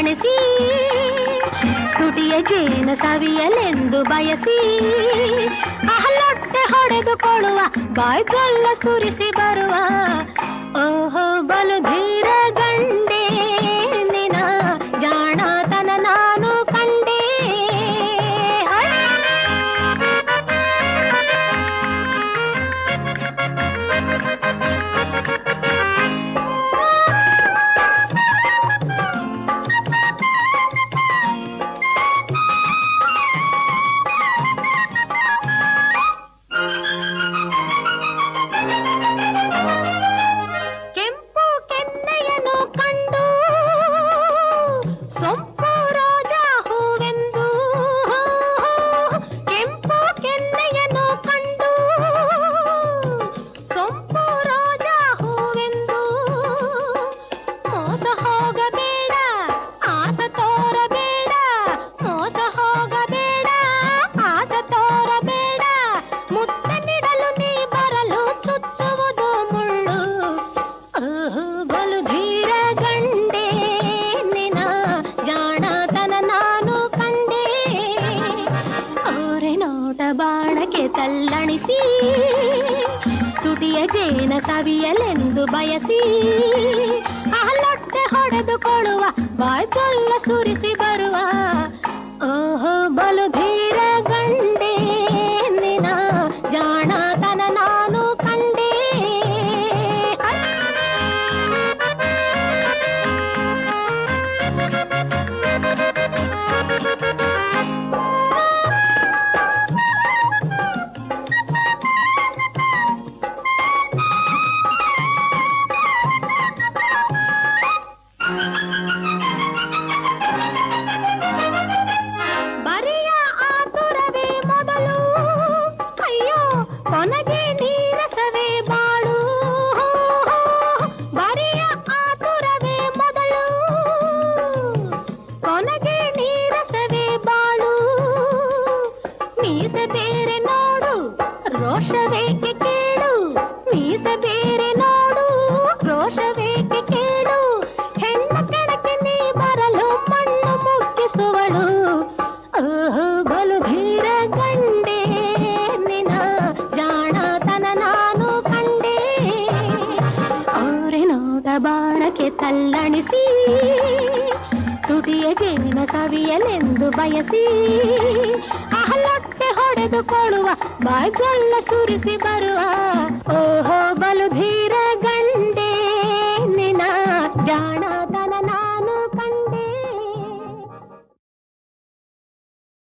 ತಲ್ಲಣಿಸಿ ತುಟಿಯ ಜೇನ ಸವಿಯಲೆಂದು ಬಯಸಿ ಅಹಲೊಟ್ಟೆ ಹೊಡೆದುಕೊಳ್ಳುವ ಬಾಯ್ ಜೊಲ್ಲ ಸುರಿಸಿ ಬರುವ ಓಹೋ ಬಲು ಧೀರ ಗಂಡೆ ನಿನ ಜಾಣತನ ನಾನು ಕಂಡೆ ಕೆಂಪು ಕೆನ್ನೆಯನ್ನು ಕಂಡು ಸೊಂಪು ರೋಜಾ ಹೂವೆಂದು ಕೆಂಪು ಕೆನ್ನೆಯನ್ನು ಕಂಡು ಸೊಂಪು ರೋಜಾ ಹೂವೆಂದು ಮೋಸ ಹೋಗಬೇಡ ಆಸ ತೋರಬೇಡ ಮೋಸ ಹೋಗಬೇಡ ಆಸ ತೋರಬೇಡ ಮುತ್ತ ನೀಡಲು ನೀ ಬರಲು ಚುಚ್ಚುವುದು ಮುಳ್ಳು ಓಹೋ, ಬಲು ಧೀರ ಗಂಡೆ ನಿನ ಜಾಣತನ ನಾನು ಕಂಡೆ ಅವರೆ ನೋಟ ಬಾಣಕ್ಕೆ ತಲ್ಲಣಿಸಿ ತುಟಿಯ ಜೇನ ಸವಿಯಲೆಂದು ಬಯಸಿ ಅಹಲೊಟ್ಟೆ ಹೊಡೆದುಕೊಳ್ಳುವ ಬಾಚೊಲ್ಲ ಸುರಿಸಿ ಬರುವ ಓಹೋ ಬಲು ಧೀರ ಗಂಡೆ ನಿನ ಜಾಣತನ ನಾನು ಕಂಡೆ ಬರಿಯ ಆತುರವೇ ಮೊದಲು ಅಯ್ಯೋ ಕೊನೆಗೆ ನೀರಸವೇ ಬಾಳು ಬರಿಯ ಆತುರವೇ ಮೊದಲು ಕೊನೆಗೆ ನೀರಸವೇ ಬಾಳು ಮೀಸೆ ಬೇರೆ ನೋಡು ರೋಷವೇಕೆ ಕೇಳು ಮೀಸೆ ಬೇರೆ ನೋಡು ರೋಷವೇಕೆ ಕೇಳು ಹೆಣ್ಣ ಕೆಳಕ್ಕೆ ನೀ ಬರಲು ಮಣ್ಣು ಮುಟ್ಟಿಸುವಳು ಓಹೋ ಬಲು ಧೀರ ಗಂಡೆ ನಿನ ಜಾಣತನ ನಾನು ಕಂಡೆ ಅವರೆ ನೋಡ ಬಾಣಕ್ಕೆ ತಲ್ಲಣಿಸಿ ತುಟಿಯ ಜೇನ ಸವಿಯಲೆಂದು ಬಯಸಿ ಅಹಲೊಟ್ಟೆ ಹೊಡೆದುಕೊಳ್ಳುವ ಬಾಯ್ಜೊಲ್ಲ ಸುರಿಸಿ ಬರುವ